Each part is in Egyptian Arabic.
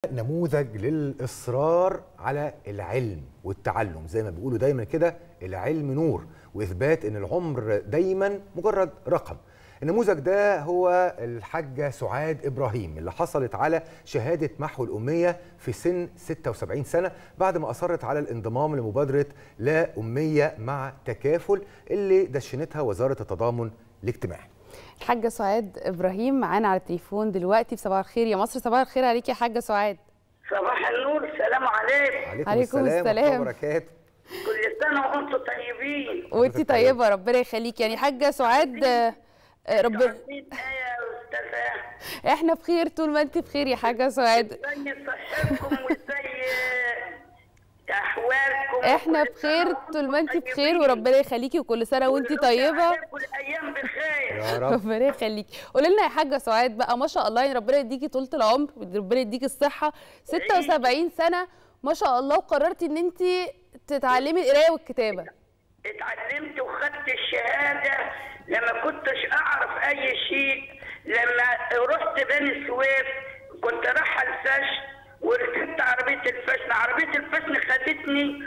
نموذج للإصرار على العلم والتعلم زي ما بيقولوا دايما كده العلم نور وإثبات أن العمر دايما مجرد رقم النموذج ده هو الحاجة سعاد إبراهيم اللي حصلت على شهادة محو الأمية في سن 76 سنة بعد ما أصرت على الانضمام لمبادرة لا أمية مع تكافل اللي دشنتها وزارة التضامن الاجتماعي الحاجة سعاد إبراهيم معانا على التليفون دلوقتي في صباح الخير يا مصر صباح الخير عليكي يا حاجة سعاد صباح النور السلام عليكم عليكم, عليكم السلام, ورحمة الله السلام. وبركاته كل سنه وانتم طيبين وانتي طيبة ربنا يخليك يعني حاجة سعاد آه، آه، رب عارفين ايه يا استاذه احنا بخير طول ما انت بخير يا حاجة سعاد ازاي صحتكم وازاي احوالكم احنا وكل بخير سنة وانتم طول ما انت طيبين. بخير وربنا يخليكي وكل سنة وانت ولو طيبة عليكم الايام بخير يا رب ربنا يخليكي قولي لنا يا حاجه سعاد بقى ما شاء الله يعني ربنا يديكي طولة العمر ربنا يديكي الصحه 76 سنه ما شاء الله وقررتي ان انت تتعلمي القرايه والكتابه اتعلمت وخدت الشهاده لما كنتش اعرف اي شيء لما رحت بني سويف كنت رايحه الفشن وركبت عربيه الفشن عربيه الفشن خدتني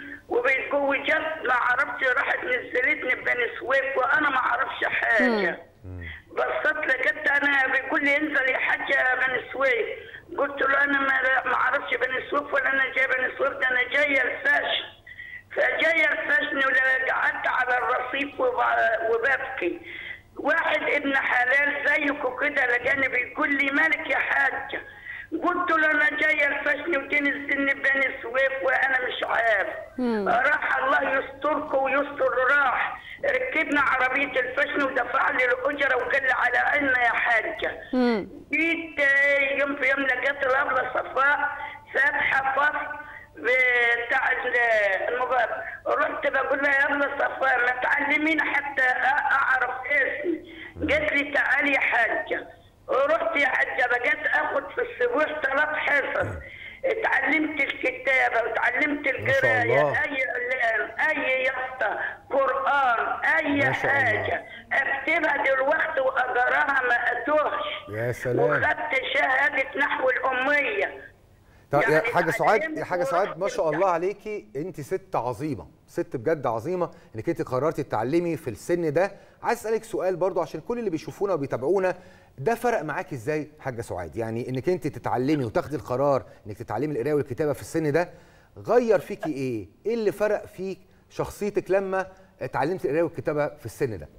وجت ما عرفتش راحت نزلتني في بني سويف وانا ما اعرفش حاجه بصيت لقيت انا بيقول لي انزل يا حاجه بني سويف قلت له انا ما ما اعرفش بني سويف ولا انا جاي بني سويف ده انا جايه الفشن فجايه الفشن وقعدت على الرصيف وب- وببكي واحد ابن حلال زيكم كده لقاني بيقول لي مالك يا حاجه قلت له انا جايه الفشن ودين السن بني سويف وانا مش عارف راح الله يستركم ويستر راح ركبنا عربيه الفشن ودفع لي الاجره وقال لي على عنا يا حاجه جيت آه، يوم في يوم لقيت الابله صفاء فاتحه فصل بتاع ال- المبادرة رحت بقول لها يلا صفاء ما تعلمينا حتى أ- اعرف اسمي قالت لي تعالي يا حاجه رحت يا حاجه بقيت اخد في الاسبوع ثلاث حصص اتعلمت الكتابه وتعلمت شاء القرايه الله. اي اعلان اي يافطه قران اي ما شاء الله. حاجه اكتبها دلوقتي واقراها ما اتوهش يا سلام وخدت شهاده نحو الاميه طب يا يعني حاجه سعاد اتعلمت يا حاجه سعاد ما شاء ورحت الله عليكي انت ست عظيمه ست بجد عظيمه انك انت قررتي تتعلمي في السن ده عايز اسالك سؤال برضو عشان كل اللي بيشوفونا وبيتابعونا ده فرق معاكي ازاي حاجه سعاد يعني انك انت تتعلمي وتاخدي القرار انك تتعلمي القرايه والكتابه في السن ده غير فيكي ايه ايه اللي فرق فيك شخصيتك لما اتعلمتي القرايه والكتابه في السن ده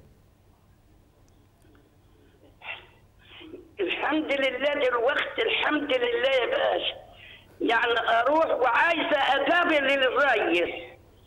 الحمد لله دلوقتي الحمد لله يا باشا يعني اروح وعايزه اقابل الريس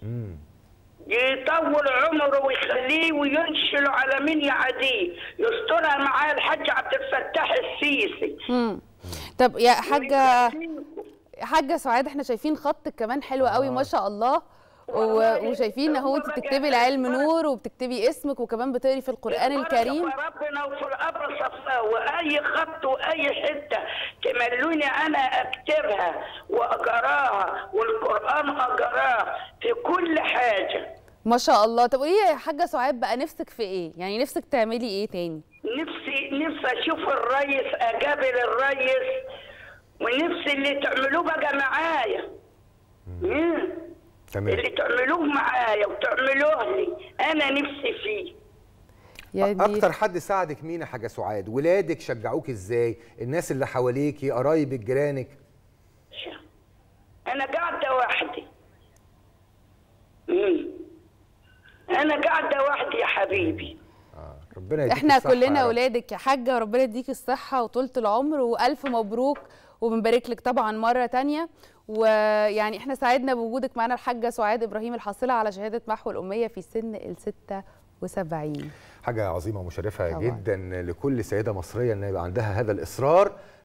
يطول عمره ويخليه وينشله على مين يعديه يسترها معاه الحاج عبد الفتاح السيسي مم. طب يا حاجه حاجه سعاد احنا شايفين خطك كمان حلو قوي ما شاء الله و- وشايفين اهو انت بتكتبي العلم نور وبتكتبي اسمك وكمان بتقري في القران الكريم ربنا وفي القبر صفاء واي خط واي حته تملوني انا اكتبها واقراها والقران اقراه في كل حاجه ما شاء الله طب قولي لي يا حاجه سعاد بقى نفسك في ايه يعني نفسك تعملي ايه تاني نفسي نفسي اشوف الريس اقابل الريس ونفسي اللي تعملوه بقى معايا مم. تمام اللي تعملوه معايا وتعملوه لي انا نفسي فيه يا دي اكتر حد ساعدك مين يا حاجه سعاد ولادك شجعوك ازاي الناس اللي حواليكي قرايبك جيرانك انا قاعده وحدي مم. انا قاعده وحدي يا حبيبي ربنا يديك احنا الصحة يا كلنا رب. اولادك يا حاجه وربنا يديك الصحه وطولة العمر والف مبروك وبنبارك لك طبعا مره تانية ويعني احنا سعدنا بوجودك معانا الحاجه سعاد ابراهيم الحاصله على شهاده محو الاميه في سن ال 76 حاجة عظيمة ومشرفة طبعاً. جدا لكل سيدة مصرية ان يبقى عندها هذا الإصرار